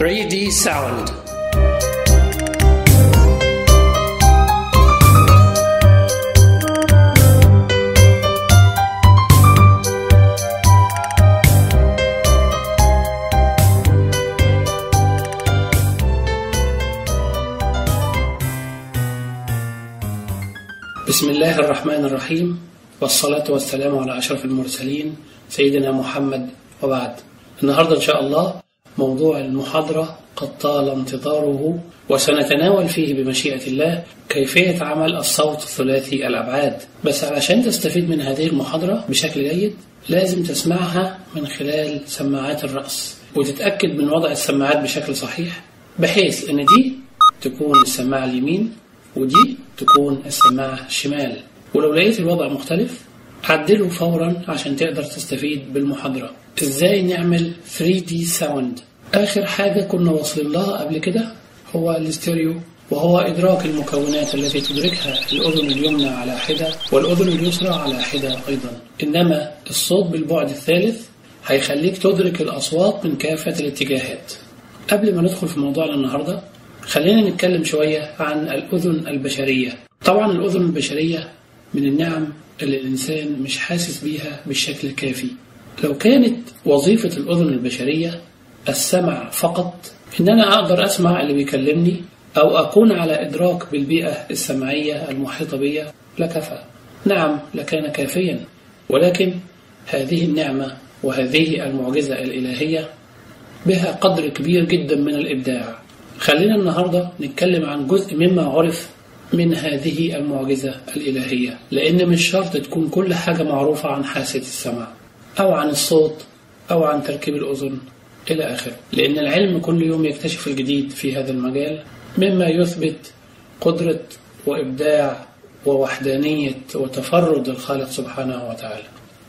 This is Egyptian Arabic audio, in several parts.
3D sound. بسم الله الرحمن الرحيم والصلاة والسلام على أشرف المرسلين سيدنا محمد وبعد النهاردة إن شاء الله موضوع المحاضرة قد طال انتظاره وسنتناول فيه بمشيئة الله كيفية عمل الصوت الثلاثي الأبعاد بس علشان تستفيد من هذه المحاضرة بشكل جيد لازم تسمعها من خلال سماعات الرأس وتتأكد من وضع السماعات بشكل صحيح بحيث أن دي تكون السماعة اليمين ودي تكون السماعة الشمال ولو لقيت الوضع مختلف عدله فورا عشان تقدر تستفيد بالمحاضرة ازاي نعمل 3D sound آخر حاجة كنا واصلين لها قبل كده هو الاستيريو وهو إدراك المكونات التي تدركها الأذن اليمنى على حدة والأذن اليسرى على حدة أيضا إنما الصوت بالبعد الثالث هيخليك تدرك الأصوات من كافة الاتجاهات قبل ما ندخل في موضوعنا النهاردة خلينا نتكلم شوية عن الأذن البشرية طبعا الأذن البشرية من النعم اللي الإنسان مش حاسس بيها بالشكل الكافي لو كانت وظيفة الأذن البشرية السمع فقط إن أنا أقدر أسمع اللي بيكلمني أو أكون على إدراك بالبيئة السمعية المحيطة بي لكفى نعم لكان كافيا ولكن هذه النعمة وهذه المعجزة الإلهية بها قدر كبير جدا من الإبداع خلينا النهاردة نتكلم عن جزء مما عرف من هذه المعجزة الإلهية لأن مش شرط تكون كل حاجة معروفة عن حاسة السمع أو عن الصوت أو عن تركيب الأذن إلى آخره لأن العلم كل يوم يكتشف الجديد في هذا المجال مما يثبت قدرة وإبداع ووحدانية وتفرد الخالق سبحانه وتعالى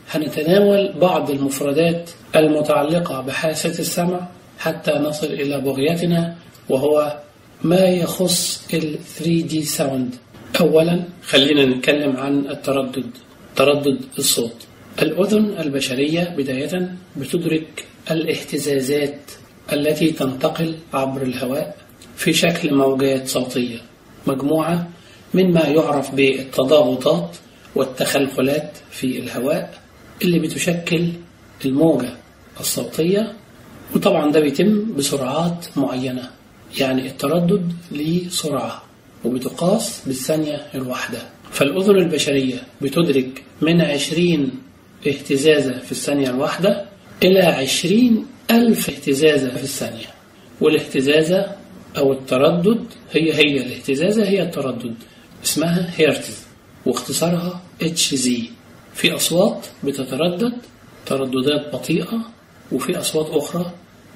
هنتناول بعض المفردات المتعلقة بحاسة السمع حتى نصل إلى بغيتنا وهو ما يخص ال 3D sound أولا خلينا نتكلم عن التردد تردد الصوت الأذن البشرية بداية بتدرك الاهتزازات التي تنتقل عبر الهواء في شكل موجات صوتية مجموعة مما يعرف بالتضاغطات والتخلخلات في الهواء اللي بتشكل الموجة الصوتية وطبعا ده بيتم بسرعات معينة يعني التردد ليه سرعة وبتقاس بالثانية الواحدة فالأذن البشرية بتدرك من عشرين اهتزازة في الثانية الواحدة إلى عشرين ألف اهتزازة في الثانية والاهتزازة أو التردد هي هي الاهتزازة هي التردد اسمها هيرتز واختصارها اتش زي في أصوات بتتردد ترددات بطيئة وفي أصوات أخرى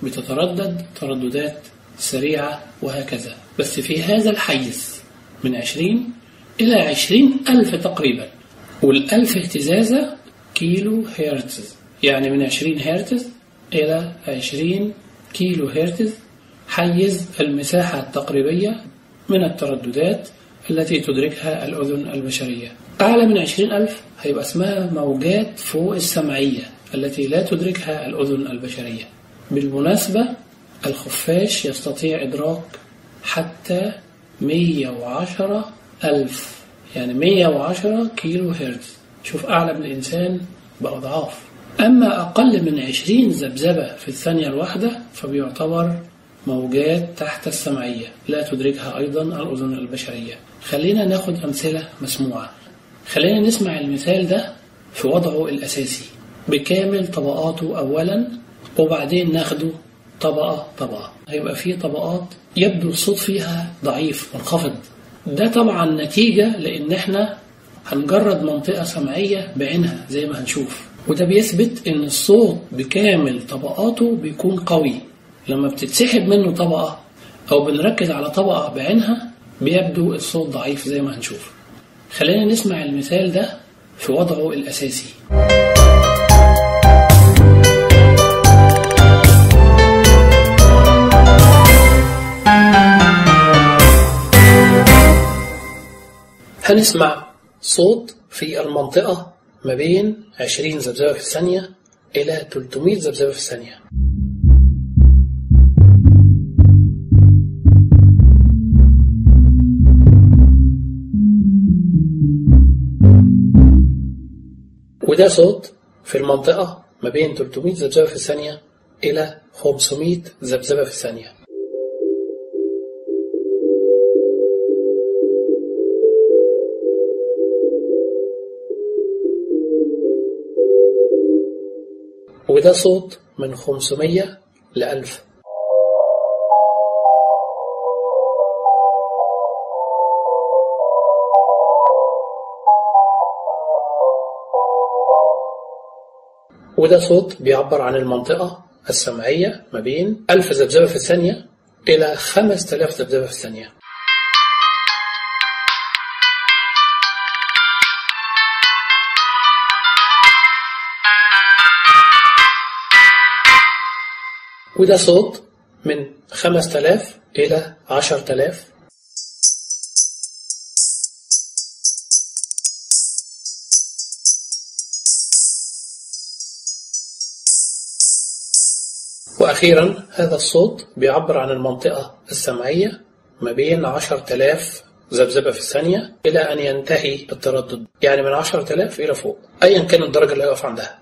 بتتردد ترددات سريعة وهكذا بس في هذا الحيز من عشرين إلى عشرين ألف تقريبا والألف اهتزازة كيلو هرتز يعني من عشرين هرتز إلى عشرين كيلو هرتز حيز المساحة التقريبية من الترددات التي تدركها الأذن البشرية أعلى من عشرين ألف هيبقى اسمها موجات فوق السمعية التي لا تدركها الأذن البشرية بالمناسبة الخفاش يستطيع إدراك حتى 110 ألف يعني 110 كيلو هرتز شوف أعلى من الإنسان بأضعاف أما أقل من 20 ذبذبة في الثانية الواحدة فبيعتبر موجات تحت السمعية لا تدركها أيضا الأذن البشرية خلينا ناخد أمثلة مسموعة خلينا نسمع المثال ده في وضعه الأساسي بكامل طبقاته أولا وبعدين ناخده طبقة طبقة هيبقى فيه طبقات يبدو الصوت فيها ضعيف منخفض ده طبعا نتيجة لأن احنا هنجرد منطقة سمعية بعينها زي ما هنشوف وده بيثبت ان الصوت بكامل طبقاته بيكون قوي لما بتتسحب منه طبقة أو بنركز على طبقة بعينها بيبدو الصوت ضعيف زي ما هنشوف خلينا نسمع المثال ده في وضعه الأساسي هنسمع صوت في المنطقة ما بين 20 ذبذبة في الثانية إلى 300 ذبذبة في الثانية وده صوت في المنطقة ما بين 300 ذبذبة في الثانية إلى 500 ذبذبة في الثانية وده صوت من 500 ل 1000 وده صوت بيعبر عن المنطقة السمعية ما بين 1000 ذبذبة في الثانية إلى 5000 ذبذبة في الثانية وده صوت من 5000 إلى 10000 وأخيرا هذا الصوت بيعبر عن المنطقة السمعية ما بين 10000 ذبذبة في الثانية إلى أن ينتهي التردد يعني من 10000 إلى فوق أيا كان الدرجة اللي هيقف عندها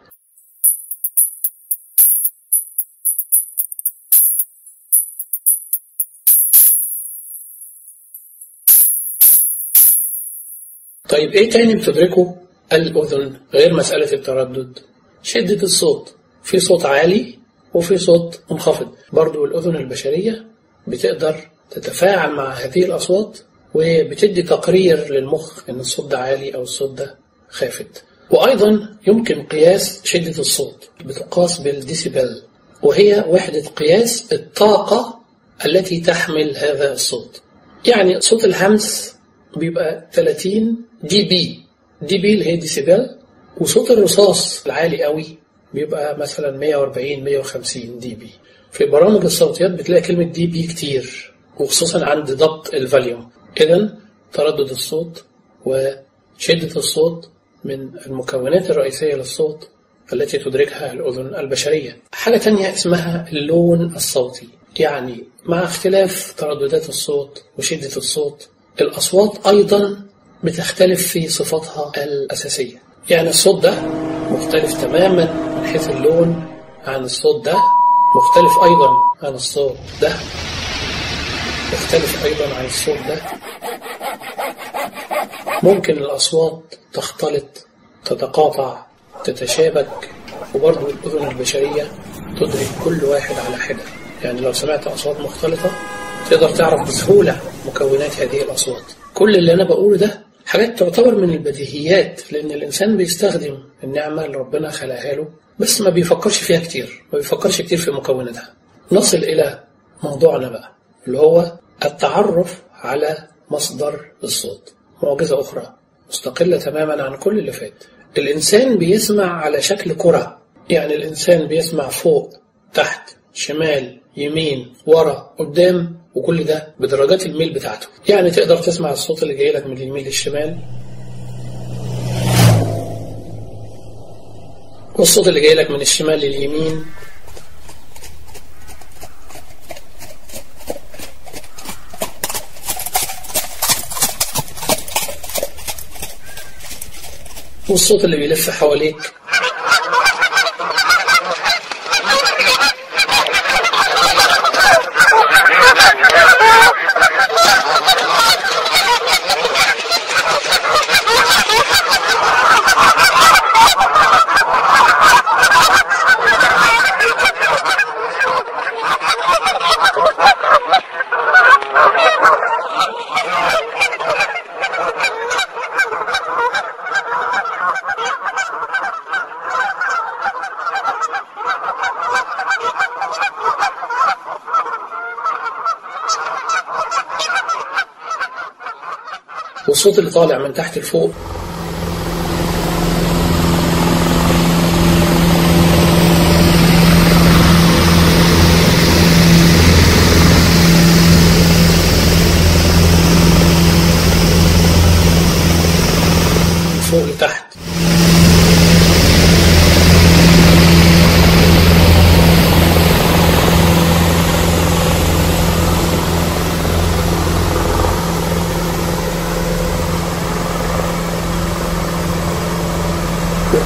طيب ايه تاني بتدركه الأذن غير مسألة التردد شدة الصوت في صوت عالي وفي صوت منخفض برضو الأذن البشرية بتقدر تتفاعل مع هذه الأصوات وبتدي تقرير للمخ إن الصوت ده عالي أو الصوت ده خافت وأيضا يمكن قياس شدة الصوت بتقاس بالديسيبل وهي وحدة قياس الطاقة التي تحمل هذا الصوت يعني صوت الهمس بيبقى 30 دي بي دي بي اللي هي ديسيبل وصوت الرصاص العالي قوي بيبقى مثلا 140 150 دي بي في برامج الصوتيات بتلاقي كلمة دي بي كتير وخصوصا عند ضبط الفاليوم إذا تردد الصوت وشدة الصوت من المكونات الرئيسية للصوت التي تدركها الأذن البشرية حاجة تانية اسمها اللون الصوتي يعني مع اختلاف ترددات الصوت وشدة الصوت الأصوات أيضا بتختلف في صفاتها الأساسية يعني الصوت ده مختلف تماما من حيث اللون عن الصوت ده مختلف أيضا عن الصوت ده مختلف أيضا عن الصوت ده ممكن الأصوات تختلط تتقاطع تتشابك وبرضه الأذن البشرية تدرك كل واحد على حدة يعني لو سمعت أصوات مختلطة تقدر تعرف بسهولة مكونات هذه الأصوات كل اللي أنا بقوله ده حاجات تعتبر من البديهيات لأن الإنسان بيستخدم النعمة اللي ربنا خلقها له بس ما بيفكرش فيها كتير ما بيفكرش كتير في مكوناتها نصل إلى موضوعنا بقى اللي هو التعرف على مصدر الصوت معجزة أخرى مستقلة تماما عن كل اللي فات الإنسان بيسمع على شكل كرة يعني الإنسان بيسمع فوق تحت شمال يمين ورا قدام وكل ده بدرجات الميل بتاعته يعني تقدر تسمع الصوت اللي جاي لك من اليمين للشمال والصوت اللي جاي لك من الشمال لليمين والصوت اللي بيلف حواليك والصوت اللي طالع من تحت لفوق من فوق لتحت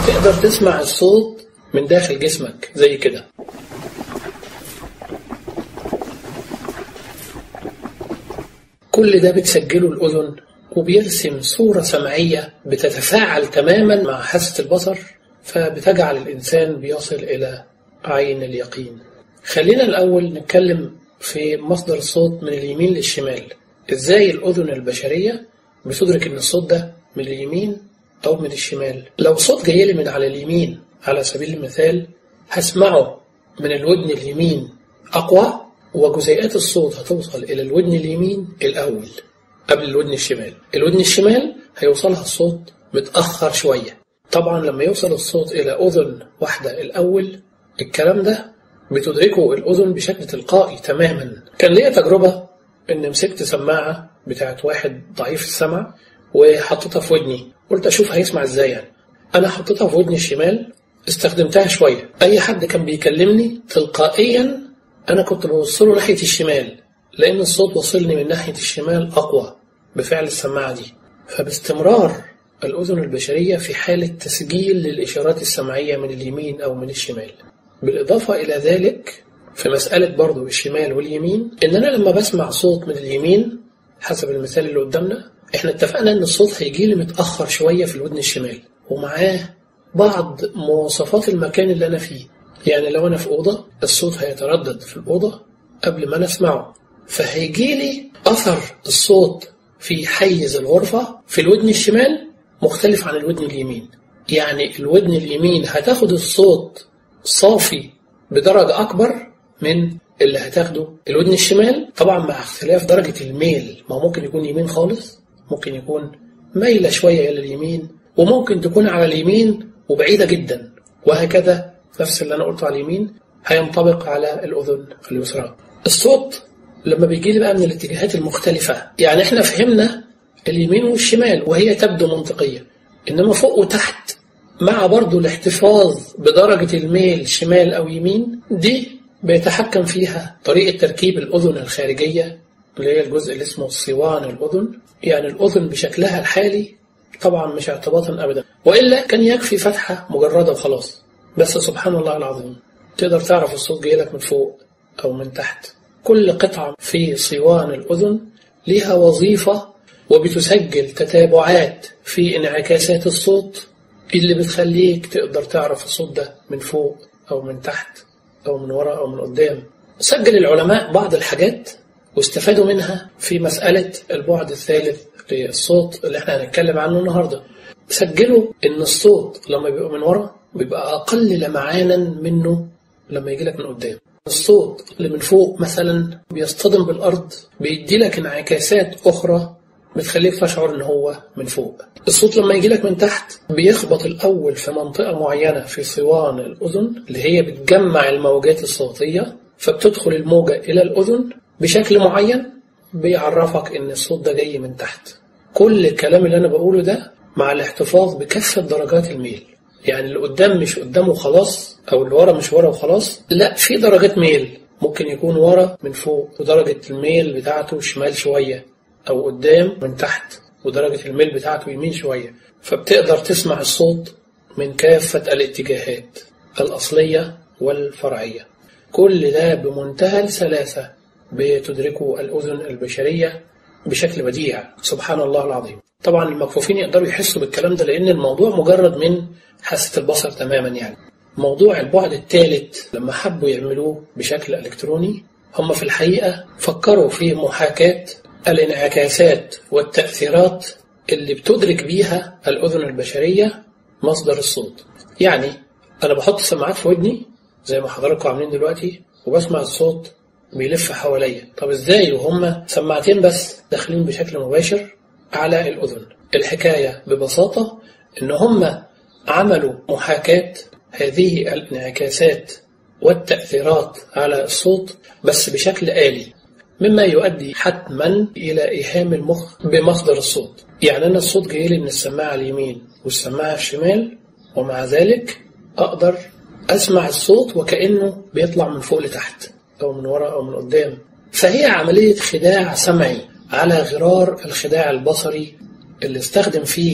تقدر تسمع الصوت من داخل جسمك زي كده كل ده بتسجله الأذن وبيرسم صورة سمعية بتتفاعل تماما مع حاسة البصر فبتجعل الإنسان بيصل إلى عين اليقين خلينا الأول نتكلم في مصدر الصوت من اليمين للشمال إزاي الأذن البشرية بتدرك إن الصوت ده من اليمين أو من الشمال لو صوت جاي لي من على اليمين على سبيل المثال هسمعه من الودن اليمين أقوى وجزيئات الصوت هتوصل إلى الودن اليمين الأول قبل الودن الشمال الودن الشمال هيوصلها الصوت متأخر شوية طبعا لما يوصل الصوت إلى أذن واحدة الأول الكلام ده بتدركه الأذن بشكل تلقائي تماما كان ليا تجربة إن مسكت سماعة بتاعت واحد ضعيف السمع وحطيتها في ودني قلت أشوف هيسمع إزاي يعني أنا حطيتها في ودني الشمال استخدمتها شوية أي حد كان بيكلمني تلقائيا أنا كنت بوصله ناحية الشمال لأن الصوت وصلني من ناحية الشمال أقوى بفعل السماعة دي فباستمرار الأذن البشرية في حالة تسجيل للإشارات السمعية من اليمين أو من الشمال بالإضافة إلى ذلك في مسألة برضو الشمال واليمين إن أنا لما بسمع صوت من اليمين حسب المثال اللي قدامنا إحنا اتفقنا إن الصوت هيجي لي متأخر شوية في الودن الشمال ومعاه بعض مواصفات المكان اللي أنا فيه يعني لو أنا في أوضة الصوت هيتردد في الأوضة قبل ما أنا أسمعه فهيجي لي أثر الصوت في حيز الغرفة في الودن الشمال مختلف عن الودن اليمين يعني الودن اليمين هتاخد الصوت صافي بدرجة أكبر من اللي هتاخده الودن الشمال طبعا مع اختلاف درجة الميل ما هو ممكن يكون يمين خالص ممكن يكون مايلة شوية إلى اليمين وممكن تكون على اليمين وبعيدة جدا وهكذا نفس اللي أنا قلته على اليمين هينطبق على الأذن اليسرى الصوت لما بيجي لي بقى من الاتجاهات المختلفة يعني احنا فهمنا اليمين والشمال وهي تبدو منطقية إنما فوق وتحت مع برضو الاحتفاظ بدرجة الميل شمال أو يمين دي بيتحكم فيها طريقة تركيب الأذن الخارجية اللي هي الجزء اللي اسمه صوان الأذن يعني الأذن بشكلها الحالي طبعا مش اعتباطا أبدا وإلا كان يكفي فتحة مجردة وخلاص بس سبحان الله العظيم تقدر تعرف الصوت جاي لك من فوق أو من تحت كل قطعة في صوان الأذن لها وظيفة وبتسجل تتابعات في انعكاسات الصوت اللي بتخليك تقدر تعرف الصوت ده من فوق أو من تحت أو من وراء أو من قدام سجل العلماء بعض الحاجات واستفادوا منها في مسألة البعد الثالث للصوت اللي احنا هنتكلم عنه النهاردة سجلوا ان الصوت لما بيبقى من ورا بيبقى أقل لمعانا منه لما يجي لك من قدام الصوت اللي من فوق مثلا بيصطدم بالأرض بيدي لك انعكاسات أخرى بتخليك تشعر ان هو من فوق الصوت لما يجي لك من تحت بيخبط الاول في منطقه معينه في صوان الاذن اللي هي بتجمع الموجات الصوتيه فبتدخل الموجه الى الاذن بشكل معين بيعرفك ان الصوت ده جاي من تحت كل الكلام اللي انا بقوله ده مع الاحتفاظ بكافه درجات الميل يعني اللي قدام مش قدامه خلاص او اللي ورا مش ورا وخلاص لا في درجات ميل ممكن يكون ورا من فوق ودرجه الميل بتاعته شمال شويه أو قدام من تحت ودرجة الميل بتاعته يمين شوية فبتقدر تسمع الصوت من كافة الاتجاهات الأصلية والفرعية كل ده بمنتهى السلاسة بتدركه الأذن البشرية بشكل بديع سبحان الله العظيم طبعا المكفوفين يقدروا يحسوا بالكلام ده لأن الموضوع مجرد من حاسة البصر تماما يعني موضوع البعد الثالث لما حبوا يعملوه بشكل إلكتروني هم في الحقيقة فكروا في محاكاة الانعكاسات والتأثيرات اللي بتدرك بيها الأذن البشرية مصدر الصوت يعني أنا بحط سماعات في ودني زي ما حضراتكم عاملين دلوقتي وبسمع الصوت بيلف حواليا طب ازاي وهم سماعتين بس داخلين بشكل مباشر على الأذن الحكاية ببساطة إن هم عملوا محاكاة هذه الانعكاسات والتأثيرات على الصوت بس بشكل آلي مما يؤدي حتما إلى إيهام المخ بمصدر الصوت يعني أنا الصوت جاي لي من السماعة اليمين والسماعة الشمال ومع ذلك أقدر أسمع الصوت وكأنه بيطلع من فوق لتحت أو من وراء أو من قدام فهي عملية خداع سمعي على غرار الخداع البصري اللي استخدم فيه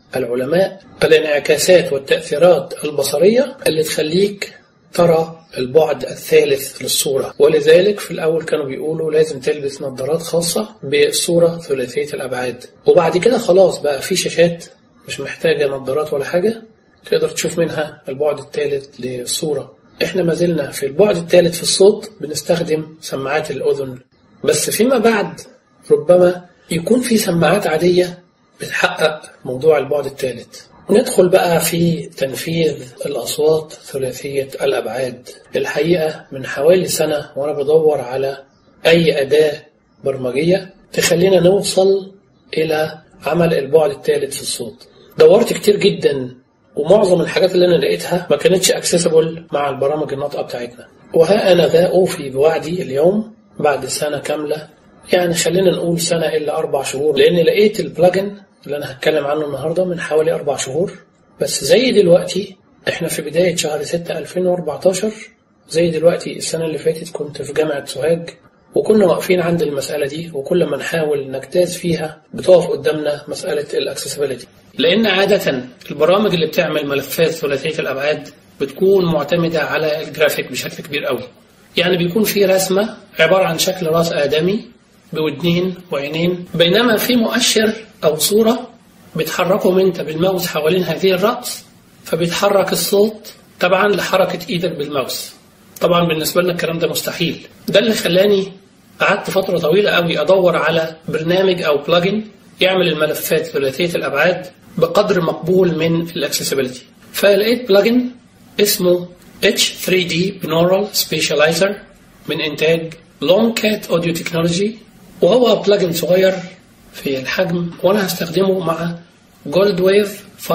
العلماء الانعكاسات والتأثيرات البصرية اللي تخليك ترى البعد الثالث للصورة ولذلك في الأول كانوا بيقولوا لازم تلبس نظارات خاصة بالصورة ثلاثية الأبعاد وبعد كده خلاص بقى في شاشات مش محتاجة نظارات ولا حاجة تقدر تشوف منها البعد الثالث للصورة احنا ما زلنا في البعد الثالث في الصوت بنستخدم سماعات الأذن بس فيما بعد ربما يكون في سماعات عادية بتحقق موضوع البعد الثالث ندخل بقى في تنفيذ الأصوات ثلاثية الأبعاد الحقيقة من حوالي سنة وأنا بدور على أي أداة برمجية تخلينا نوصل إلى عمل البعد الثالث في الصوت دورت كتير جدا ومعظم الحاجات اللي أنا لقيتها ما كانتش اكسسبل مع البرامج الناطقة بتاعتنا وها أنا ذا أوفي بوعدي اليوم بعد سنة كاملة يعني خلينا نقول سنة إلا أربع شهور لأن لقيت البلاجن اللي أنا هتكلم عنه النهاردة من حوالي أربع شهور بس زي دلوقتي إحنا في بداية شهر 6 2014 زي دلوقتي السنة اللي فاتت كنت في جامعة سوهاج وكنا واقفين عند المسألة دي وكل ما نحاول نجتاز فيها بتقف قدامنا مسألة الاكسسبيليتي لأن عادة البرامج اللي بتعمل ملفات ثلاثية الأبعاد بتكون معتمدة على الجرافيك بشكل كبير قوي يعني بيكون في رسمة عبارة عن شكل راس آدمي بودنين وعينين بينما في مؤشر أو صورة بتحركهم أنت بالماوس حوالين هذه الرأس فبيتحرك الصوت طبعا لحركة إيدك بالماوس طبعا بالنسبة لنا الكلام ده مستحيل ده اللي خلاني قعدت فترة طويلة قوي أدور على برنامج أو بلجن يعمل الملفات ثلاثية الأبعاد بقدر مقبول من الاكسسبيليتي فلقيت بلجن اسمه H3D Binaural Spatializer من إنتاج Longcat Audio Technology وهو بلجن صغير في الحجم وأنا هستخدمه مع Gold Wave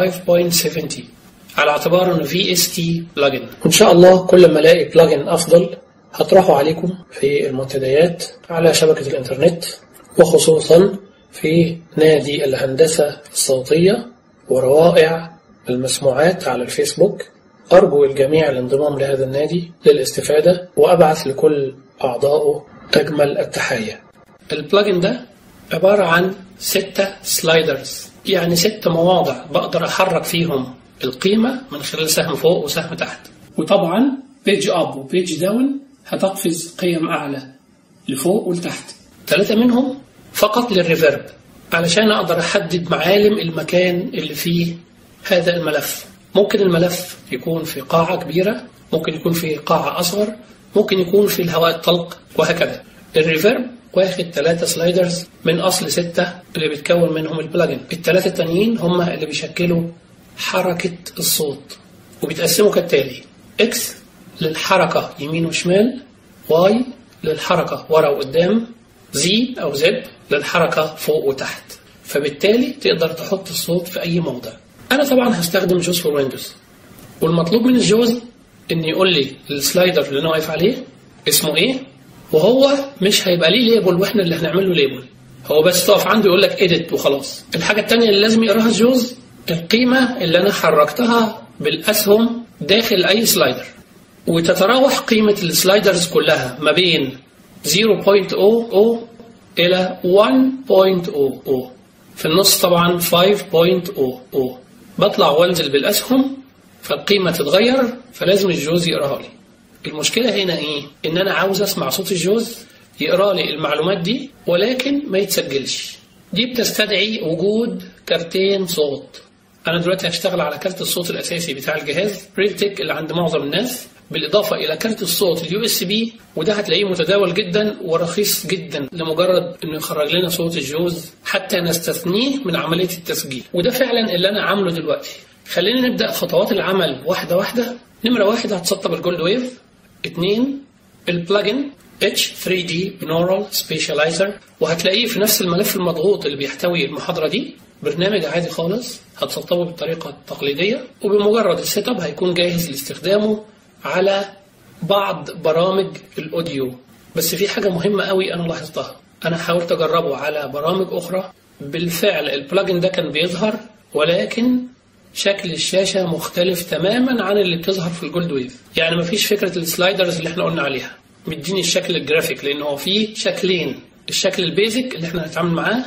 5.70 على اعتبار انه في اس تي بلجن وان شاء الله كل ما الاقي بلجن افضل هطرحه عليكم في المنتديات على شبكه الانترنت وخصوصا في نادي الهندسه الصوتيه وروائع المسموعات على الفيسبوك ارجو الجميع الانضمام لهذا النادي للاستفاده وابعث لكل اعضائه اجمل التحايا البلجن ده عباره عن ستة سلايدرز يعني ست مواضع بقدر احرك فيهم القيمة من خلال سهم فوق وسهم تحت وطبعا بيج اب وبيج داون هتقفز قيم أعلى لفوق ولتحت ثلاثة منهم فقط للريفيرب علشان أقدر أحدد معالم المكان اللي فيه هذا الملف ممكن الملف يكون في قاعة كبيرة ممكن يكون في قاعة أصغر ممكن يكون في الهواء الطلق وهكذا الريفيرب واخد ثلاثة سلايدرز من أصل ستة اللي بيتكون منهم البلجن الثلاثة التانيين هم اللي بيشكلوا حركة الصوت وبيتقسموا كالتالي اكس للحركة يمين وشمال واي للحركة ورا وقدام زي أو زد للحركة فوق وتحت فبالتالي تقدر تحط الصوت في أي موضع أنا طبعا هستخدم جوز فور ويندوز والمطلوب من الجوز إن يقول لي السلايدر اللي أنا واقف عليه اسمه إيه وهو مش هيبقى ليه ليبل وإحنا اللي هنعمل له ليبل هو بس تقف عنده يقول لك إيديت وخلاص الحاجة التانية اللي لازم يقراها الجوز القيمة اللي أنا حركتها بالأسهم داخل أي سلايدر وتتراوح قيمة السلايدرز كلها ما بين 0.00 إلى 1.00 في النص طبعا 5.00 بطلع وانزل بالأسهم فالقيمة تتغير فلازم الجوز يقراها لي المشكلة هنا إيه؟ إن أنا عاوز أسمع صوت الجوز يقرا لي المعلومات دي ولكن ما يتسجلش دي بتستدعي وجود كارتين صوت انا دلوقتي هشتغل على كارت الصوت الاساسي بتاع الجهاز ريلتك اللي عند معظم الناس بالاضافه الى كارت الصوت اليو اس بي وده هتلاقيه متداول جدا ورخيص جدا لمجرد انه يخرج لنا صوت الجوز حتى نستثنيه من عمليه التسجيل وده فعلا اللي انا عامله دلوقتي خلينا نبدا خطوات العمل واحده واحده نمره واحد هتسطب الجولد ويف اثنين البلجن H3D Binaural Spatializer وهتلاقيه في نفس الملف المضغوط اللي بيحتوي المحاضرة دي برنامج عادي خالص هتسطبه بالطريقة التقليدية وبمجرد السيت اب هيكون جاهز لاستخدامه على بعض برامج الأوديو بس في حاجة مهمة قوي أنا لاحظتها أنا حاولت أجربه على برامج أخرى بالفعل البلجن ده كان بيظهر ولكن شكل الشاشة مختلف تماما عن اللي بتظهر في الجولد ويف يعني مفيش فكرة السلايدرز اللي احنا قلنا عليها مديني الشكل الجرافيك لأنه هو فيه شكلين الشكل البيزك اللي احنا هنتعامل معاه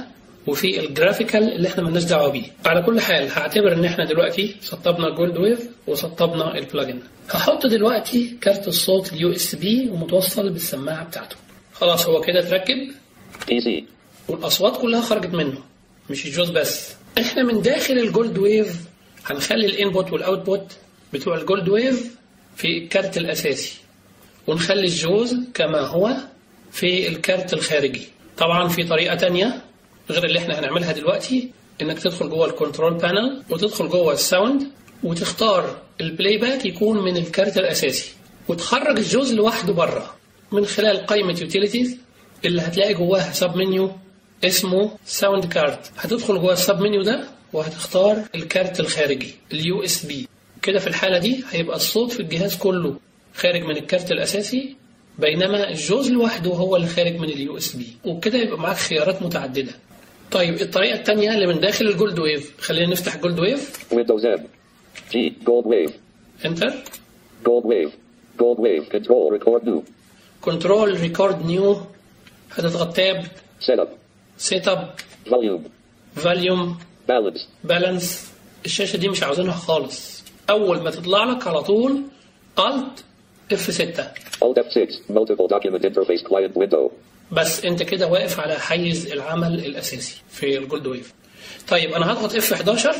وفي الجرافيكال اللي احنا مالناش دعوه بيه على كل حال هعتبر ان احنا دلوقتي سطبنا الجولد ويف وسطبنا البلجن هحط دلوقتي كارت الصوت اليو اس بي ومتوصل بالسماعه بتاعته خلاص هو كده اتركب PC. والاصوات كلها خرجت منه مش الجوز بس احنا من داخل الجولد ويف هنخلي الانبوت والاوتبوت بتوع الجولد ويف في الكارت الاساسي ونخلي الجوز كما هو في الكارت الخارجي طبعا في طريقه تانية غير اللي احنا هنعملها دلوقتي انك تدخل جوه الكنترول بانل وتدخل جوه الساوند وتختار البلاي باك يكون من الكارت الاساسي وتخرج الجوز لوحده بره من خلال قائمه يوتيليتيز اللي هتلاقي جواها سب منيو اسمه ساوند كارت هتدخل جوه السب منيو ده وهتختار الكارت الخارجي اليو اس بي كده في الحاله دي هيبقى الصوت في الجهاز كله خارج من الكارت الاساسي بينما الجوز لوحده هو اللي خارج من اليو اس بي وبكده يبقى معاك خيارات متعدده طيب الطريقه الثانيه اللي من داخل الجولد ويف خلينا نفتح جولد ويف Windows M. G. Gold wave. انتر Gold wave. Gold wave. Control record new. كنترول ريكورد نيو هتضغط تاب Setup. سيت اب Volume. فاليوم Balance. بالانس الشاشه دي مش عاوزينها خالص اول ما تطلع لك على طول الت اف 6 Alt F6. Multiple document interface client window. بس انت كده واقف على حيز العمل الاساسي في الجولد ويف طيب انا هضغط اف 11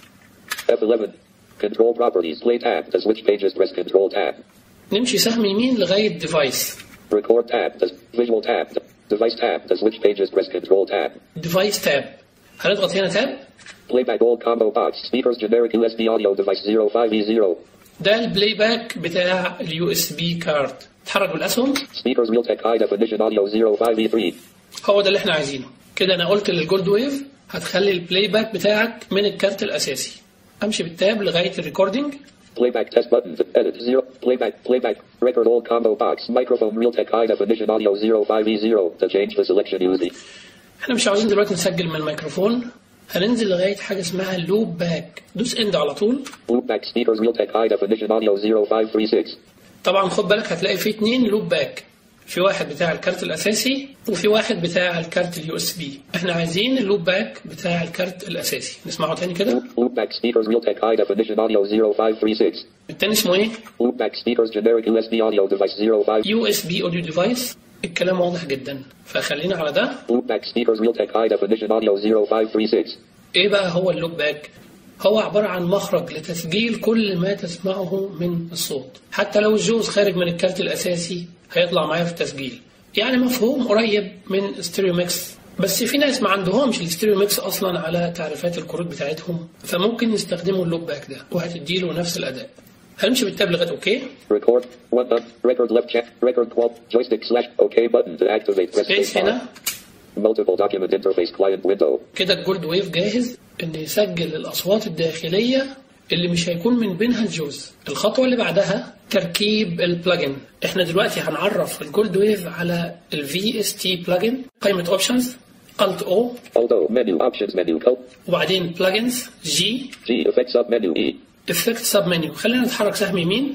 F11. Control properties. Play tab. To switch pages, press Control tab. نمشي سهم يمين لغايه ديفايس Record tab. To visual tab. To device tab. To switch pages, press Control tab. ديفايس تاب هنضغط هنا تاب Playback old combo box. Speakers generic USB audio device 05E0. ده البلاي باك بتاع اليو اس بي كارد اتحرك بالاسهم Speakers Realtek high definition audio 05E3. هو ده اللي احنا عايزينه كده انا قلت للجولد ويف هتخلي البلاي باك بتاعك من الكارت الاساسي امشي بالتاب لغايه الريكوردينج Playback test button. Edit zero. Playback. Playback. Record old combo box. Microphone Realtek high definition audio 05E0. To change the selection use the احنا مش عاوزين دلوقتي نسجل من الميكروفون هننزل لغايه حاجه اسمها لوب باك دوس اند على طول loopback speakers Realtek high definition audio 0536. طبعا خد بالك هتلاقي فيه اتنين لوب باك في واحد بتاع الكارت الاساسي وفي واحد بتاع الكارت اليو اس بي احنا عايزين اللوب باك بتاع الكارت الاساسي نسمعه تاني كده Loopback speakers Realtek high definition audio 0536. التاني اسمه ايه Loopback speakers generic USB audio device 05. يو اس بي اوديو ديفايس الكلام واضح جدا فخلينا على ده Loopback speakers Realtek high definition audio 0536. ايه بقى هو اللوب باك هو عبارة عن مخرج لتسجيل كل ما تسمعه من الصوت حتى لو الجوز خارج من الكارت الأساسي هيطلع معايا في التسجيل يعني مفهوم قريب من ستيريو ميكس بس في ناس ما عندهمش الستيريو ميكس اصلا على تعريفات الكروت بتاعتهم فممكن يستخدموا اللوب باك ده وهتديله نفس الاداء هنمشي بالتاب لغايه اوكي Record. One up. Record left check. Record qual. Joystick slash OK button to activate. Press سبيس space هنا bar. Multiple document interface client window. كده الجولد ويف جاهز ان يسجل الاصوات الداخليه اللي مش هيكون من بينها الجوز الخطوه اللي بعدها تركيب البلجن احنا دلوقتي هنعرف الجولد ويف على الفي اس تي بلجن قائمه اوبشنز الت او Alto menu options menu. Col. وبعدين بلجنز جي G effects sub menu E. افكت سب منيو خلينا نتحرك سهم يمين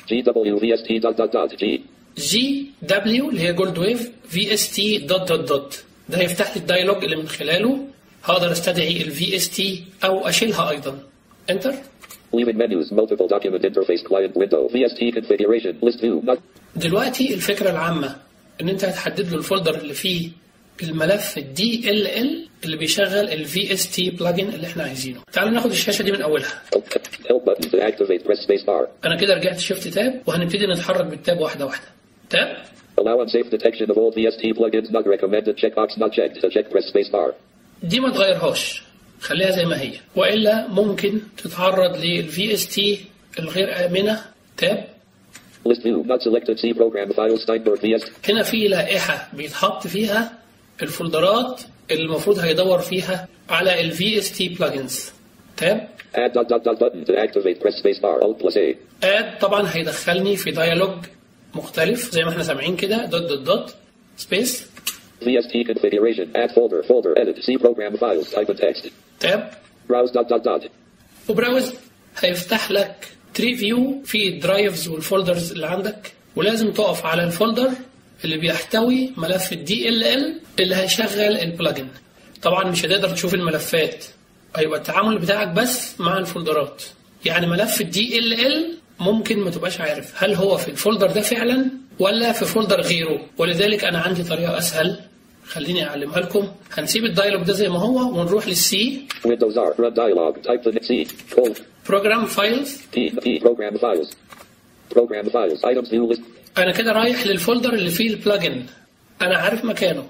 GW VST dot dot dot G. جي دبليو اللي هي جولد ويف في اس تي دوت دوت دوت ده هيفتح لي الدايلوج اللي من خلاله هقدر استدعي الفي اس تي او اشيلها ايضا انتر Leaving menus. Multiple document interface client window. VST configuration. List view. Not. دلوقتي الفكره العامه ان انت هتحدد له الفولدر اللي فيه الملف الدي ال ال اللي بيشغل الفي اس تي بلجن اللي احنا عايزينه تعالوا ناخد الشاشه دي من اولها Help button to activate. Press space bar. انا كده رجعت شيفت تاب وهنبتدي نتحرك بالتاب واحده واحده تاب Allow unsafe detection of all VST plugins not recommended. Checkbox not checked. To check, press space bar. دي ما تغيرهاش خليها زي ما هي والا ممكن تتعرض للفي اس تي الغير امنه تاب List view. Not selected. C program file Steinberg VST. هنا في لائحه بيتحط فيها الفولدرات اللي المفروض هيدور فيها على الفي اس تي بلجنز تاب Add dot dot dot button to activate. Press space bar. Alt plus A. اد طبعا هيدخلني في ديالوج مختلف زي ما احنا سامعين كده دوت دوت دوت سبيس VST configuration. Add folder. Folder. Edit. C program files. Type in text. تاب Browse dot dot dot. وبراوز هيفتح لك تري فيو في الدرايفز والفولدرز اللي عندك ولازم تقف على الفولدر اللي بيحتوي ملف الدي ال ال اللي هيشغل البلجن طبعا مش هتقدر تشوف الملفات هيبقى التعامل بتاعك بس مع الفولدرات يعني ملف الدي ال ال ممكن ما تبقاش عارف هل هو في الفولدر ده فعلا ولا في فولدر غيره ولذلك انا عندي طريقه اسهل خليني اعلمها لكم هنسيب الدايلوج ده زي ما هو ونروح للسي Windows R. Run dialog. Type the C. Cold. بروجرام فايلز P. P. Program files. Program files. Items view list. انا كده رايح للفولدر اللي فيه البلجن انا عارف مكانه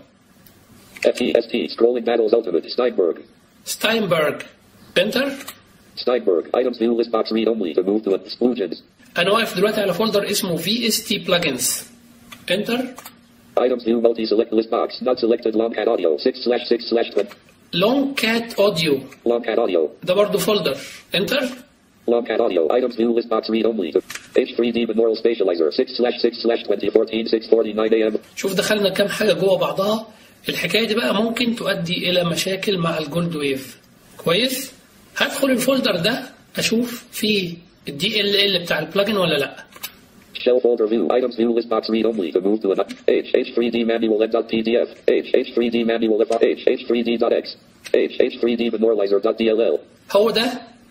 F. E. S. T. Scrolling battles ultimate. Steinberg. ستاينبرج انتر Steinberg. Items view list box read only to move to exclusions. انا واقف دلوقتي على فولدر اسمه في اس تي بلجنز انتر Items view multi select list box. Not selected long cat audio. 6 slash 6 slash 20. لونج كات اوديو Long cat audio. ده برضه فولدر انتر Long cat audio. Items view list box read only to H3D binaural spatializer. 6 slash 6 slash 2014 649 AM. شوف دخلنا كام حاجه جوه بعضها الحكايه دي بقى ممكن تؤدي الى مشاكل مع الجولد ويف كويس هدخل الفولدر ده اشوف فيه الدي ال ال بتاع البلجن ولا لا Shell folder view. Items view list box read only to move to an H H3D manual m.pdf. H H3D manual f H H3D.x. H H3D binauralizer.dll. هو ده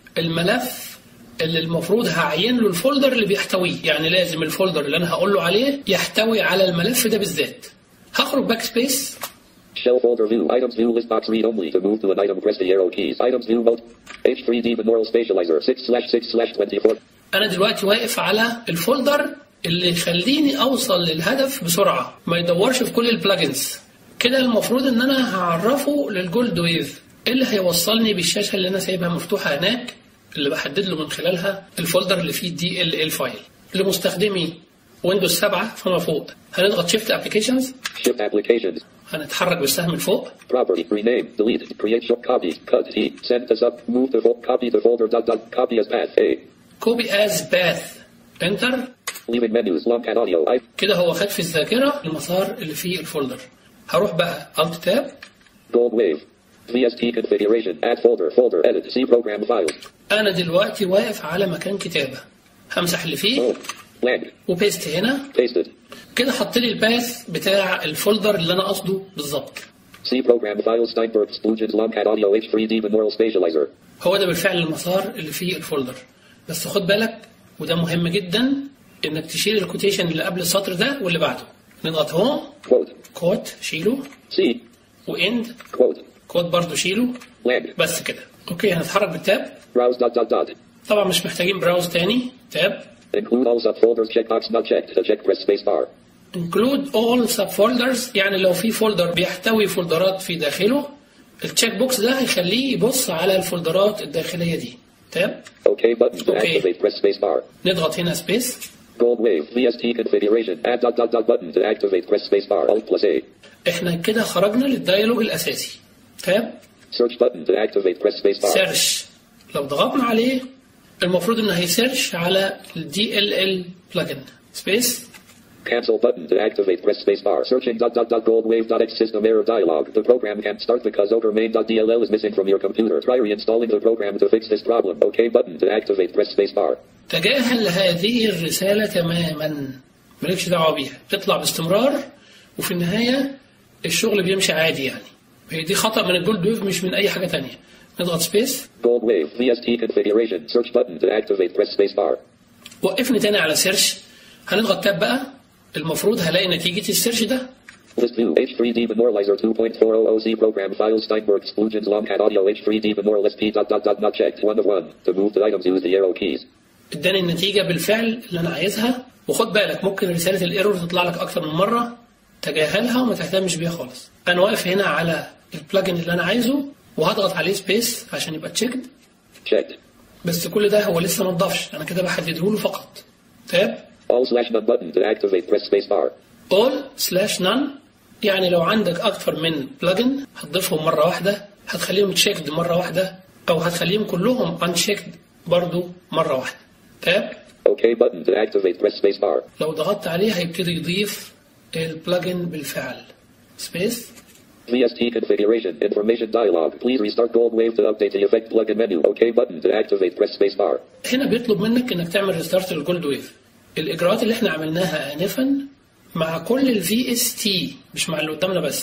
الملف اللي المفروض هعين له الفولدر اللي بيحتويه يعني لازم الفولدر اللي انا هقول له عليه يحتوي على الملف ده بالذات هخرج باك سبيس Shell folder view. Items view list box read only to move to an item. Press the arrow keys. Items view mode. H3D binaural spatializer. 6 slash 6 slash 24. انا دلوقتي واقف على الفولدر اللي يخليني اوصل للهدف بسرعه ما يدورش في كل البلجنز كده المفروض ان انا هعرفه للجولد ويف اللي هيوصلني بالشاشه اللي انا سايبها مفتوحه هناك اللي بحدد له من خلالها الفولدر اللي فيه دي ال ال فايل لمستخدمي ويندوز 7 فما فوق هنضغط شيفت ابلكيشنز Shift applications. هنتحرك بالسهم لفوق Property. Rename. Delete. Create short copy. Cut. T. Send this up. Move the fo- copy the folder. Dot dot. Copy as path. A. كوبي از باث انتر Leaving menus. Long cat audio. I. كده هو خد في الذاكره المسار اللي فيه الفولدر هروح بقى الت تاب Gold wave. VST configuration. Add folder. Folder. Edit. See program files. انا دلوقتي واقف على مكان كتابه همسح اللي فيه Home. Blank. وبيست هنا Pasted. كده حط لي الباث بتاع الفولدر اللي انا قصده بالظبط See program files. Steinberg. Explosions. Long cat audio. H3D binaural spatializer. هو ده بالفعل المسار اللي فيه الفولدر بس خد بالك وده مهم جدا انك تشيل الكوتيشن اللي قبل السطر ده واللي بعده نضغط هوم Quote. كوت شيله C. واند Quote. كوت برضه شيله Blank. بس كده اوكي هنتحرك بالتاب Browse. Dot dot dot. طبعا مش محتاجين براوز تاني تاب Include all subfolders. Checkbox not checked. To check press spacebar. include all subfolders يعني لو في فولدر بيحتوي فولدرات في داخله التشيك بوكس ده هيخليه يبص على الفولدرات الداخليه دي تمام OK button to Okay. activate. Press spacebar. نضغط هنا سبيس Gold wave. VST configuration. Add dot dot dot button to activate. Press spacebar. Alt plus A. احنا كده خرجنا للديالوج الاساسي تمام Search button to activate. Press spacebar. سيرش لو ضغطنا عليه المفروض انه هيسيرش على الدي ال ال بلجن سبيس Cancel button to activate. Press spacebar. Searching dot dot dot gold wave dot x system error dialog. The program can't start because overmain.dll is missing from your computer. Try reinstalling the program to fix this problem. OK button to activate. Press spacebar. تجاهل هذه الرسالة تماما مالكش دعوة بيها تطلع باستمرار وفي النهاية الشغل بيمشي عادي يعني هي دي خطأ من الجولد ويف مش من أي حاجة تانية نضغط سبيس Gold wave. VST configuration. Search button to activate. Press spacebar. وقفني تاني على سيرش هنضغط تاب بقى المفروض هلاقي نتيجة السيرش ده List view H3D Binauralizer 2.400Z program files Steinberg exclusions long cat audio H3D binaural SP dot dot dot not checked one of one. To move the items use the arrow keys. اداني النتيجة بالفعل اللي أنا عايزها وخد بالك ممكن رسالة الايرور تطلع لك أكتر من مرة تجاهلها وما تهتمش بيها خالص أنا واقف هنا على البلجن اللي أنا عايزه وهضغط عليه سبيس عشان يبقى تشيكد Checked. بس كل ده هو لسه ما اتضافش انا كده بحدده له فقط تاب All slash none button to activate press spacebar. all slash none يعني لو عندك اكتر من بلجن هتضيفهم مره واحده هتخليهم تشيكد مره واحده او هتخليهم كلهم unchecked برضو مره واحده تاب OK button to activate press spacebar. لو ضغطت عليه هيبتدي يضيف البلجن بالفعل سبيس VST configuration information dialog. Please restart gold wave to update the effect plugin menu. OK button to activate press spacebar. هنا بيطلب منك انك تعمل ريستارت للجولد ويف الاجراءات اللي احنا عملناها انفا مع كل الفي اس تي مش مع اللي قدامنا بس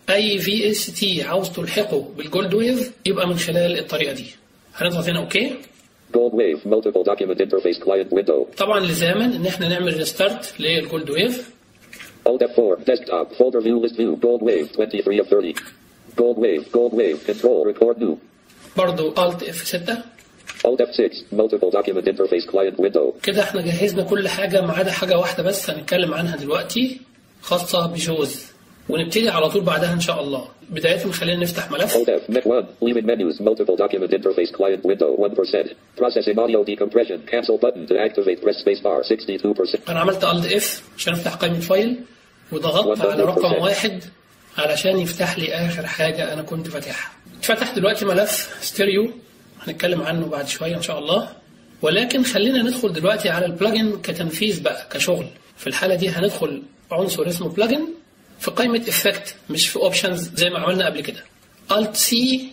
اي في اس تي عاوز تلحقه بالجولد ويف يبقى من خلال الطريقه دي هنضغط هنا اوكي Gold Wave multiple document interface client window. طبعا لزاما ان احنا نعمل ريستارت للجولد ويف Alt F4 desktop folder view list view Gold Wave 23 of 30. Gold Wave Gold Wave control record new. برضو الت اف 6 Alt F6 multiple document interface client window. كده احنا جهزنا كل حاجه ما عدا حاجه واحده بس هنتكلم عنها دلوقتي خاصه بجوز ونبتدي على طول بعدها ان شاء الله بدايه خلينا نفتح ملف Alt F Met 1 leaving menus multiple document interface client window 1%. Processing audio decompression cancel button to activate press spacebar 62%. انا عملت الت اف عشان افتح قائمه فايل وضغطت على رقم واحد علشان يفتح لي اخر حاجه انا كنت فاتحها اتفتح دلوقتي ملف ستيريو هنتكلم عنه بعد شويه ان شاء الله ولكن خلينا ندخل دلوقتي على البلجن كتنفيذ بقى كشغل في الحاله دي هندخل عنصر اسمه بلجن في قائمه افكت مش في اوبشنز زي ما عملنا قبل كده الت سي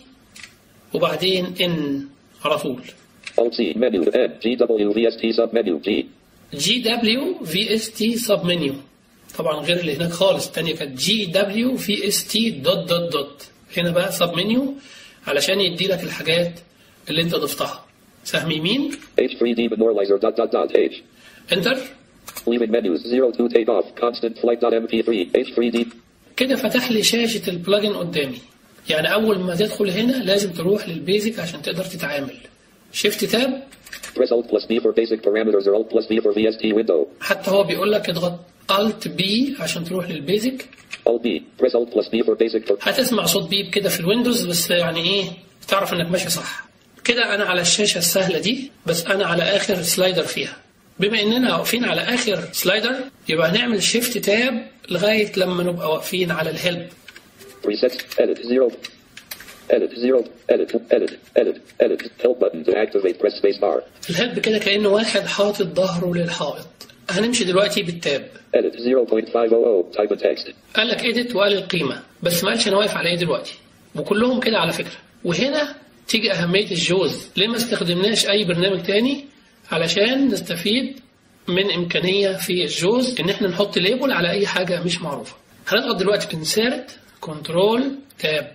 وبعدين ان على طول Alt C menu N GW VST sub menu G. جي دبليو في اس تي سب منيو طبعا غير اللي هناك خالص الثانيه كانت جي دبليو في اس تي دوت دوت دوت هنا بقى سب منيو علشان يدي لك الحاجات اللي انت ضفتها سهم يمين H3D normalizer dot dot dot H. انتر Leaving menus 0 2 take off constant flight dot MP3 H3D كده فتح لي شاشه البلجن قدامي يعني اول ما تدخل هنا لازم تروح للبيزك عشان تقدر تتعامل شيفت تاب Press Alt plus B for basic parameters or Alt plus B for VST window. حتى هو بيقول لك اضغط الت بي عشان تروح للبيزك Alt B. Press Alt plus B for basic. For هتسمع صوت بيب كده في الويندوز بس يعني ايه تعرف انك ماشي صح كده انا على الشاشه السهله دي بس انا على اخر سلايدر فيها بما اننا واقفين على اخر سلايدر يبقى هنعمل شيفت تاب لغايه لما نبقى واقفين على الهيلب presets. Edit 0. Edit 0. Edit. Edit. Edit. Edit. Help button to activate. Press space bar. الهيلب كده كانه واحد حاطط ظهره للحائط هنمشي دلوقتي بالتاب Edit 0.500. Type in text. قال لك اديت وقال القيمه بس ما قالش انا واقف على ايه دلوقتي وكلهم كده على فكره وهنا تيجي اهميه الجوز ليه ما استخدمناش اي برنامج تاني علشان نستفيد من امكانيه في الجوز ان احنا نحط ليبل على اي حاجه مش معروفه هنضغط دلوقتي انسيرت كنترول تاب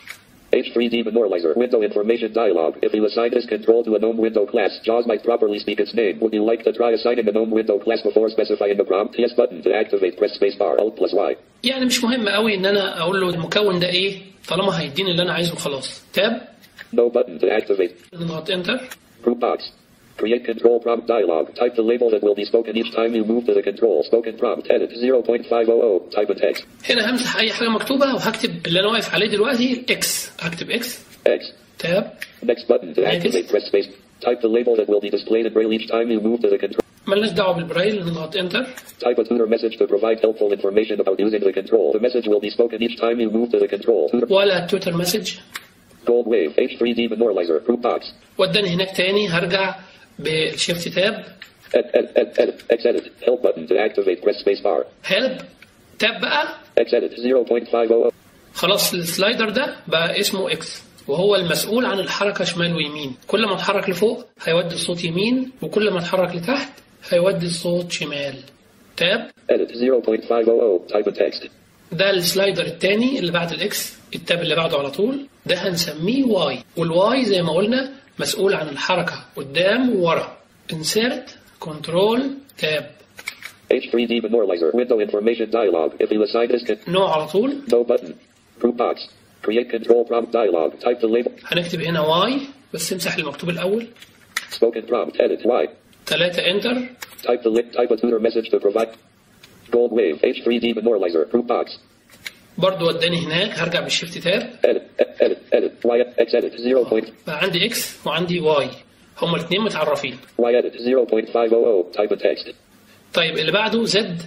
H3D Normalizer. Window information dialog. If you assign this control to a GNOME window class, JAWS might properly speak its name. Would you like to try assigning a GNOME window class before specifying the prompt? Yes button to activate. Press spacebar. Alt plus Y. يعني مش مهم قوي ان انا اقول له المكون ده ايه طالما هيديني اللي انا عايزه خلاص تاب No button to activate. نضغط انتر Group box. Create control prompt dialog. Type the label that will be spoken each time you move to the control. Spoken prompt. Edit 0.500. Type in text. هنا همسح اي حاجه مكتوبه وهكتب اللي انا واقف عليه دلوقتي اكس هكتب اكس X. تاب Next button to activate. Press space. Type the label that will be displayed in braille each time you move to the control. ملناش دعوه بالبرايل نضغط انتر Type a tutor message to provide helpful information about using the control. The message will be spoken each time you move to the control. Tutor. ولا تويتر مسج Gold Wave. H3D Normalizer. Group box. وداني هناك تاني هرجع بالشيفت تاب Ed, ed, ed, edit. X edit. Help button to activate. Press space bar. هيلب تاب بقى X edit 0.500. خلاص السلايدر ده بقى اسمه اكس وهو المسؤول عن الحركه شمال ويمين كل ما اتحرك لفوق هيودي الصوت يمين وكل ما اتحرك لتحت هيودي الصوت شمال تاب Edit 0.500. Type in text. ده السلايدر التاني اللي بعد الاكس التاب اللي بعده على طول ده هنسميه واي والواي زي ما قلنا مسؤول عن الحركه قدام وورا انسيرت كنترول تاب H3D Normalizer. Window information dialog. If you assign this con- نوع على طول no button. Group box. Create control prompt dialog. Type the label. هنكتب هنا واي بس امسح المكتوب الاول Spoken prompt. Edit Y. ثلاثة انتر Type the link. Type a tutor message to provide. Gold Wave. H3D Normalizer. Group box. برضو وداني هناك هرجع بالشيفت تاب Edit. e- Edit. Edit. Y. X edit 0. Point. بقى عندي اكس وعندي واي هما الاثنين متعرفين Y edit 0.500. Type in text. طيب اللي بعده زد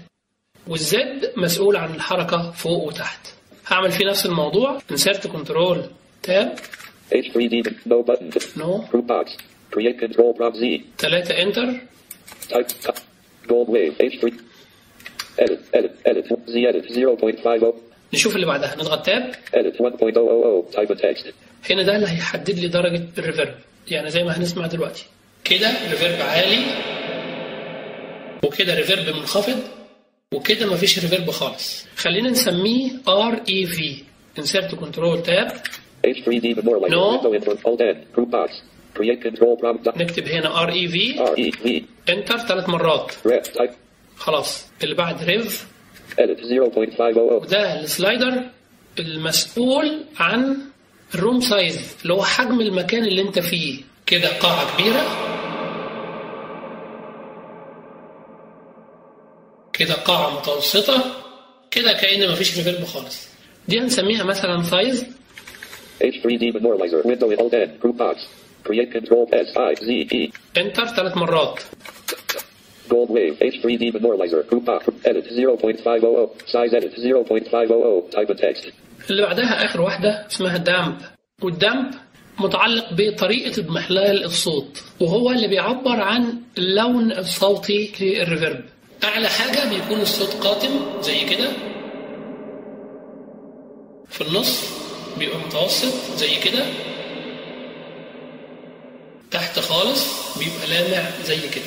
والزد مسؤول عن الحركة فوق وتحت هعمل فيه نفس الموضوع انسرت كنترول تاب H3D. No button. نو Group box. Create control prompt Z. ثلاثة انتر Type. type. Gold Wave. H3. Edit. Edit. Edit. Z edit 0.50. نشوف اللي بعدها نضغط تاب Edit 1.000. Type in text. هنا ده اللي هيحدد لي درجة الريفيرب يعني زي ما هنسمع دلوقتي كده ريفيرب عالي وكده ريفيرب منخفض وكده مفيش ريفيرب خالص خلينا نسميه ار اي في انسرت كنترول تاب H3D memorializer. No. Window info. Alt N. Group box. Create control prompt. dot- نكتب هنا ار اي في R E V. انتر ثلاث مرات Ref. Type. خلاص اللي بعد ريف Edit 0.500. وده السلايدر المسؤول عن الروم سايز اللي هو حجم المكان اللي انت فيه كده قاعة كبيرة كده قاعة متوسطة كده كأن مفيش ريفيرب خالص دي هنسميها مثلا سايز H3D memorializer. Window in Alt N. Group box. Create control S I Z E. انتر ثلاث مرات Gold wave. H3D memorializer. Group box. Edit 0.500. Size edit 0.500. Type of text. اللي بعدها آخر واحدة اسمها دامب والدامب متعلق بطريقة اضمحلال الصوت وهو اللي بيعبر عن اللون الصوتي للريفرب أعلى حاجة بيكون الصوت قاتم زي كده في النص بيبقى متوسط زي كده تحت خالص بيبقى لامع زي كده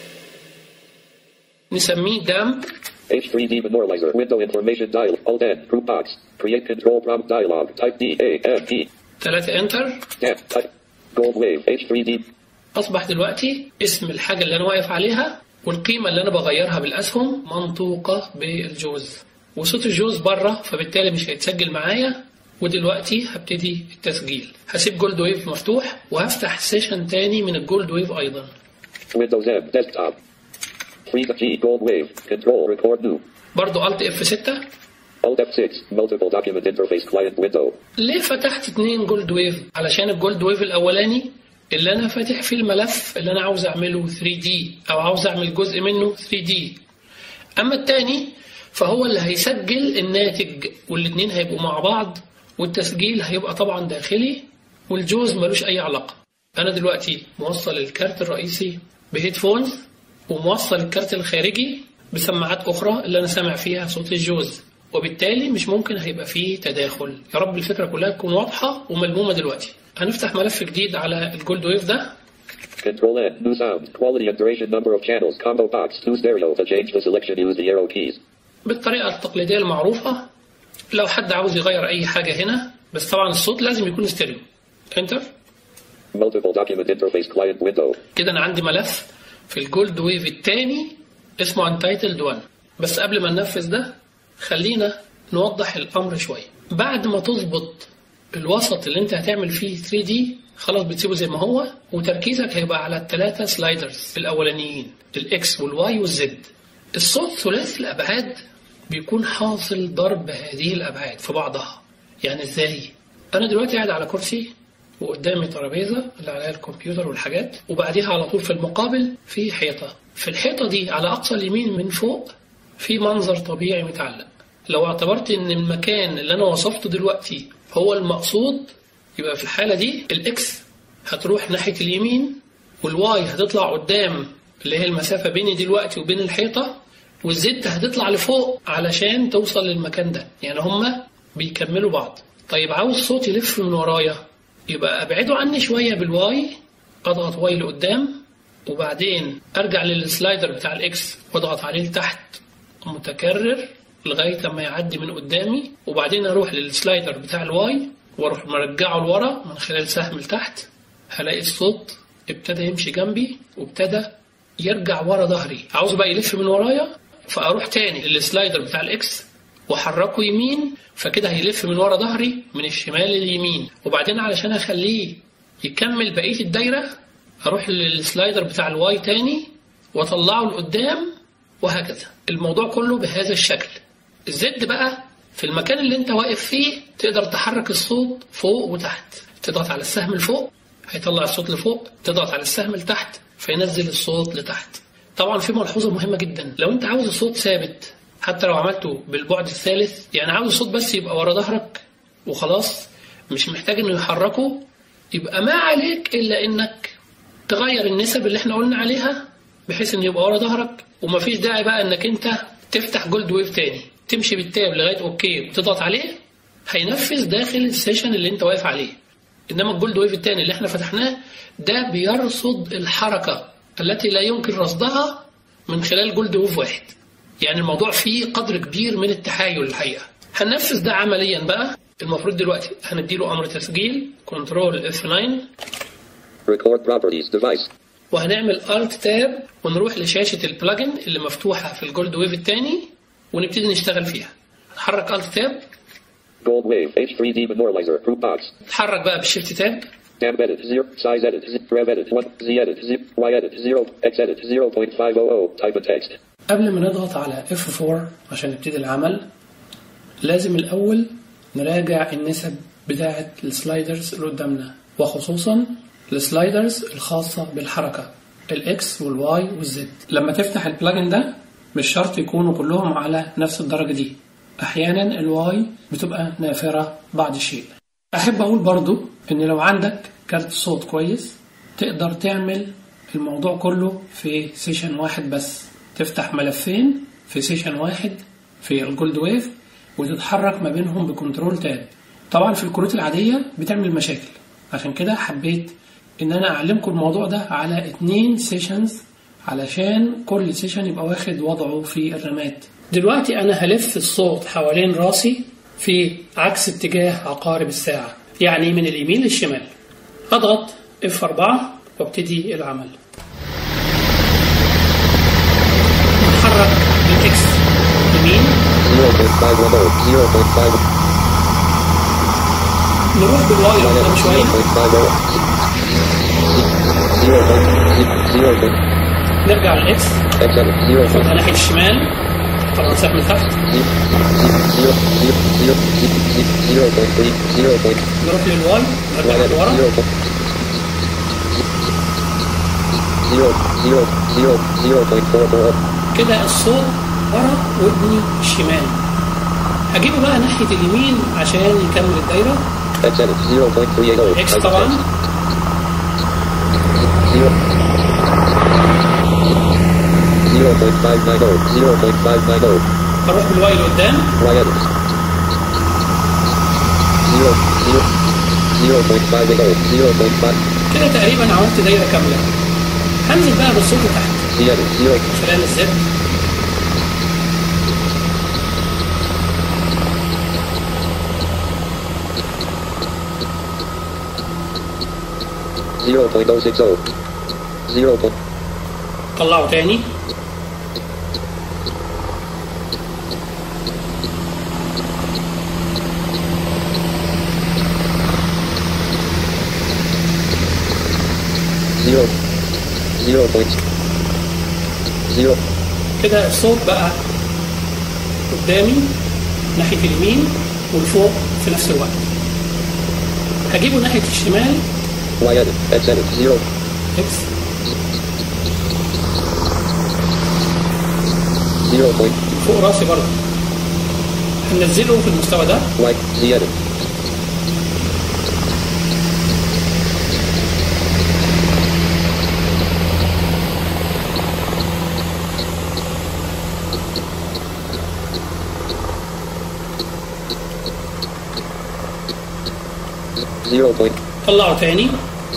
نسميه دامب H3D memorializer. Window information dial. Alt N. Group box. Create control prompt dialog. Type D A M E. ثلاثة انتر Damp. Type. Gold wave. H3D. أصبح دلوقتي اسم الحاجة اللي أنا واقف عليها والقيمة اللي أنا بغيرها بالأسهم منطوقة بالجوز وصوت الجوز بره فبالتالي مش هيتسجل معايا ودلوقتي هبتدي التسجيل هسيب جولد ويف مفتوح وهفتح سيشن تاني من الجولد ويف أيضا Windows M. Desktop. Free G. Gold wave. Control. Record new. برضو Alt F6 Alt F6. Multiple document interface client window. ليه فتحت اتنين جولد ويف علشان الجولد ويف الأولاني اللي أنا فاتح فيه الملف اللي أنا عاوز أعمله 3D أو عاوز أعمل جزء منه 3D أما التاني فهو اللي هيسجل الناتج والاتنين هيبقوا مع بعض والتسجيل هيبقى طبعا داخلي والجوز ملوش أي علاقة أنا دلوقتي موصل الكارت الرئيسي بهيدفونز وموصل الكارت الخارجي بسماعات أخرى اللي أنا سامع فيها صوت الجوز وبالتالي مش ممكن هيبقى فيه تداخل يا رب الفكرة كلها تكون واضحة وملمومة دلوقتي هنفتح ملف جديد على الجولد ويف ده Control N. New sound. Quality and duration number of channels. Combo box. New stereo. To change the selection use the arrow keys. بالطريقة التقليدية المعروفة لو حد عاوز يغير أي حاجة هنا بس طبعا الصوت لازم يكون ستيريو انتر Multiple document interface client window. كده أنا عندي ملف في الجولد ويف التاني اسمه انتايتلد 1 بس قبل ما ننفذ ده خلينا نوضح الأمر شوية بعد ما تظبط الوسط اللي انت هتعمل فيه 3D خلاص بتسيبه زي ما هو وتركيزك هيبقى على الثلاثة سلايدرز الأولانيين الإكس والواي والزد الصوت ثلاثي الأبعاد بيكون حاصل ضرب هذه الأبعاد في بعضها يعني إزاي؟ أنا دلوقتي قاعد على كرسي وقدامي ترابيزة اللي عليها الكمبيوتر والحاجات وبعديها على طول في المقابل في حيطة في الحيطة دي على أقصى اليمين من فوق في منظر طبيعي متعلق لو اعتبرت ان المكان اللي انا وصفته دلوقتي هو المقصود يبقى في الحالة دي الاكس هتروح ناحية اليمين والواي هتطلع قدام اللي هي المسافة بيني دلوقتي وبين الحيطة والزد هتطلع لفوق علشان توصل للمكان ده يعني هما بيكملوا بعض طيب عاوز صوت يلف من ورايا يبقى ابعده عني شوية بالواي اضغط واي لقدام وبعدين ارجع للسلايدر بتاع الاكس واضغط عليه لتحت متكرر لغاية لما يعدي من قدامي وبعدين اروح للسلايدر بتاع الواي واروح مرجعه لورا من خلال سهم لتحت هلاقي الصوت ابتدى يمشي جنبي وابتدى يرجع ورا ظهري عاوز بقى يلف من ورايا فاروح تاني للسلايدر بتاع الاكس واحركه يمين فكده هيلف من ورا ظهري من الشمال لليمين وبعدين علشان اخليه يكمل بقيه الدايره اروح للسلايدر بتاع الواي تاني واطلعه لقدام وهكذا الموضوع كله بهذا الشكل الزد بقى في المكان اللي انت واقف فيه تقدر تحرك الصوت فوق وتحت تضغط على السهم لفوق هيطلع الصوت لفوق تضغط على السهم لتحت فينزل الصوت لتحت طبعا في ملحوظه مهمه جدا لو انت عاوز الصوت ثابت حتى لو عملته بالبعد الثالث يعني عاوز الصوت بس يبقى ورا ظهرك وخلاص مش محتاج انه يحركه يبقى ما عليك الا انك تغير النسب اللي احنا قلنا عليها بحيث انه يبقى ورا ظهرك ومفيش داعي بقى انك انت تفتح جولد ويف تاني تمشي بالتاب لغايه اوكي وتضغط عليه هينفذ داخل السيشن اللي انت واقف عليه انما الجولد ويف التاني اللي احنا فتحناه ده بيرصد الحركه التي لا يمكن رصدها من خلال جولد ويف واحد يعني الموضوع فيه قدر كبير من التحايل الحقيقه هننفذ ده عمليا بقى المفروض دلوقتي هنديله امر تسجيل كنترول اف 9 Record properties device. وهنعمل الت تاب ونروح لشاشه البلجن اللي مفتوحه في الجولد ويف الثاني ونبتدي نشتغل فيها نحرك الت تاب Gold wave H3D Memorializer Group box. نتحرك بقى بالشيفت تاب Dam edit zero. Size edit z- rev edit one. Z edit z Y edit zero. X edit zero point five oh oh. Type of text. قبل ما نضغط على F4 عشان نبتدي العمل لازم الأول نراجع النسب بتاعة السلايدرز اللي قدامنا وخصوصا السلايدرز الخاصة بالحركة الإكس والواي والزد لما تفتح البلاجن ده مش شرط يكونوا كلهم على نفس الدرجة دي أحيانا الواي بتبقى نافرة بعض الشيء أحب أقول برضو إن لو عندك كارت صوت كويس تقدر تعمل الموضوع كله في سيشن واحد بس تفتح ملفين في سيشن واحد في الجولد ويف وتتحرك ما بينهم بكنترول تاب طبعا في الكروت العادية بتعمل مشاكل عشان كده حبيت ان انا اعلمكم الموضوع ده على اتنين سيشنز علشان كل سيشن يبقى واخد وضعه في الرامات دلوقتي انا هلف الصوت حوالين راسي في عكس اتجاه عقارب الساعة يعني من اليمين للشمال اضغط F4 وابتدي العمل نتحرك بالاكس يمين Zero point five one oh. Zero point five. نروح بالواي Y لقدام edit شوية zero point five oh. Zero point z- zero point نرجع للاكس X edit zero point ناخدها ناحية الشمال طبعا سهم من تحت z- z- zero zero zero z- z- zero point three zero point نروح للواي Y نرجع edit لورا zero point zero zero zero zero point four four. كده الصوت ورا ودني الشمال هجيبه بقى ناحية اليمين عشان يكمل الدايرة X edit zero point three eight oh. اكس Type of طبعا text. Zero. Zero point five nine oh. Zero point five nine oh. هروح بالواي لقدام Y edit. Zero zero zero point five eight oh. Zero point five. كده تقريبا عملت دايرة كاملة هنزل بقى بالصوت تحت Z edit zero خلال الزد zero point oh six oh. Zero point طلعه تاني zero zero point zero كده الصوت بقى قدامي ناحية اليمين والفوق في نفس الوقت هجيبه ناحية الشمال Y edit X edit zero اكس zero point فوق راسي برضه هننزله في المستوى ده Y Z edit zero point طلعه تاني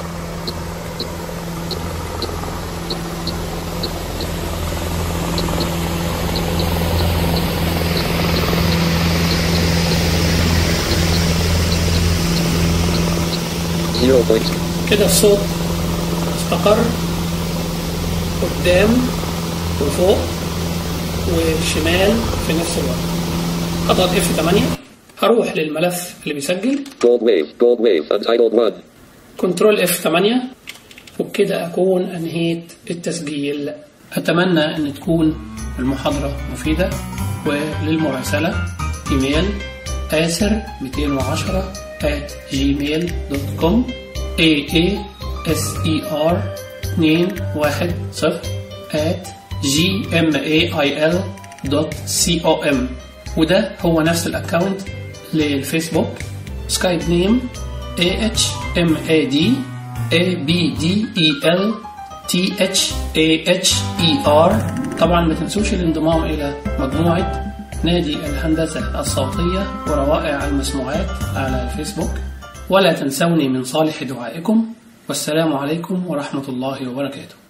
zero point كده الصوت استقر قدام وفوق وشمال في نفس الوقت اضغط F8 هروح للملف اللي بيسجل gold wave gold wave untitled one كنترول F8 وبكده أكون أنهيت التسجيل أتمنى أن تكون المحاضرة مفيدة وللمراسلة إيميل آسر 210 at gmail.com a a s e r 210 at gmail دوت سي او ام وده هو نفس الاكونت للفيسبوك سكايب نيم a h m a d a b d e l t h a h e r طبعا ما تنسوش الانضمام الى مجموعه نادي الهندسه الصوتيه وروائع المسموعات على الفيسبوك ولا تنسوني من صالح دعائكم والسلام عليكم ورحمه الله وبركاته